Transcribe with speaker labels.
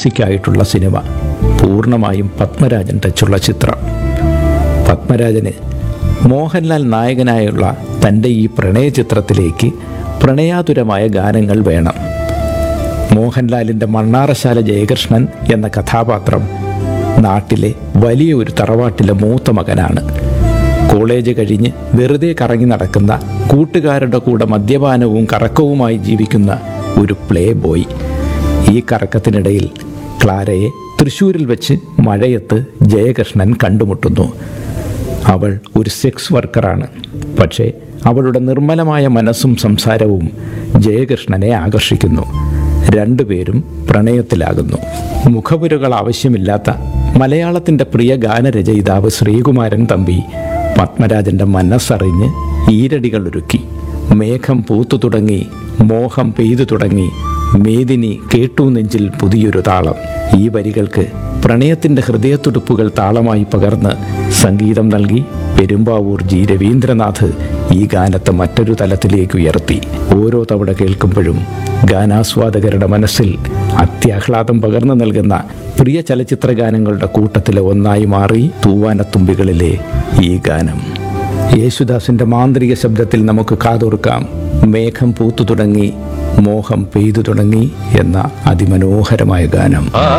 Speaker 1: ക്ലാസിക്കായിട്ടുള്ള cinema പൂർണ്ണമായും പത്മരാജൻ ടച്ചുള്ള ചിത്രം പത്മരാജന് മോഹൻലാൽ നായകനായുള്ള തൻ്റെ ഈ പ്രണയ ചിത്രത്തിലേക്ക് പ്രണയാതുരമായ ഗാനങ്ങൾ വേണം മോഹൻലാലിൻ്റെ മണ്ണാറശാല ജയകൃഷ്ണൻ എന്ന കഥാപാത്രം നാട്ടിലെ വലിയ ഒരു തറവാട്ടിലെ മൂത്ത മകനാണ് കോളേജ് കഴിഞ്ഞ് വെറുതെ കറങ്ങി നടക്കുന്ന കൂട്ടുകാരുടെ കൂടെ മദ്യപാനവും കറക്കവുമായി ജീവിക്കുന്ന ഒരു പ്ലേ ബോയ് ഈ കറക്കത്തിനിടയിൽ ക്ലാരയെ തൃശ്ശൂരിൽ വെച്ച് മഴയത്ത് ജയകൃഷ്ണൻ കണ്ടുമുട്ടുന്നു അവൾ ഒരു സെക്സ് വർക്കറാണ് പക്ഷേ അവളുടെ നിർമ്മലമായ മനസ്സും സംസാരവും ജയകൃഷ്ണനെ ആകർഷിക്കുന്നു രണ്ടുപേരും പ്രണയത്തിലാകുന്നു മുഖപുരകൾ ആവശ്യമില്ലാത്ത മലയാളത്തിൻ്റെ പ്രിയ ഗാനരചയിതാവ് ശ്രീകുമാരൻ തമ്പി പത്മരാജൻ്റെ മനസ്സറിഞ്ഞ് ഈരടികൾ ഒരുക്കി മേഘം പൂത്തു തുടങ്ങി മോഹം പെയ്തു തുടങ്ങി മേദിനി കേട്ടു നെഞ്ചിൽ പുതിയൊരു താളം ഈ വരികൾക്ക് പ്രണയത്തിൻ്റെ ഹൃദയത്തുടുപ്പുകൾ താളമായി പകർന്ന് സംഗീതം നൽകി പെരുമ്പാവൂർ ജി രവീന്ദ്രനാഥ് ഈ ഗാനത്തെ മറ്റൊരു തലത്തിലേക്ക് ഉയർത്തി ഓരോ തവണ കേൾക്കുമ്പോഴും ഗാനാസ്വാദകരുടെ മനസ്സിൽ അത്യാഹ്ലാദം പകർന്നു നൽകുന്ന പ്രിയ ചലച്ചിത്ര ഗാനങ്ങളുടെ കൂട്ടത്തിലെ ഒന്നായി മാറി തൂവാനത്തുമ്പികളിലെ ഈ ഗാനം യേശുദാസിന്റെ മാന്ത്രിക ശബ്ദത്തിൽ നമുക്ക് കാതോർക്കാം മേഘം പൂത്തു തുടങ്ങി മോഹം പെയ്തു തുടങ്ങി എന്ന അതിമനോഹരമായ ഗാനം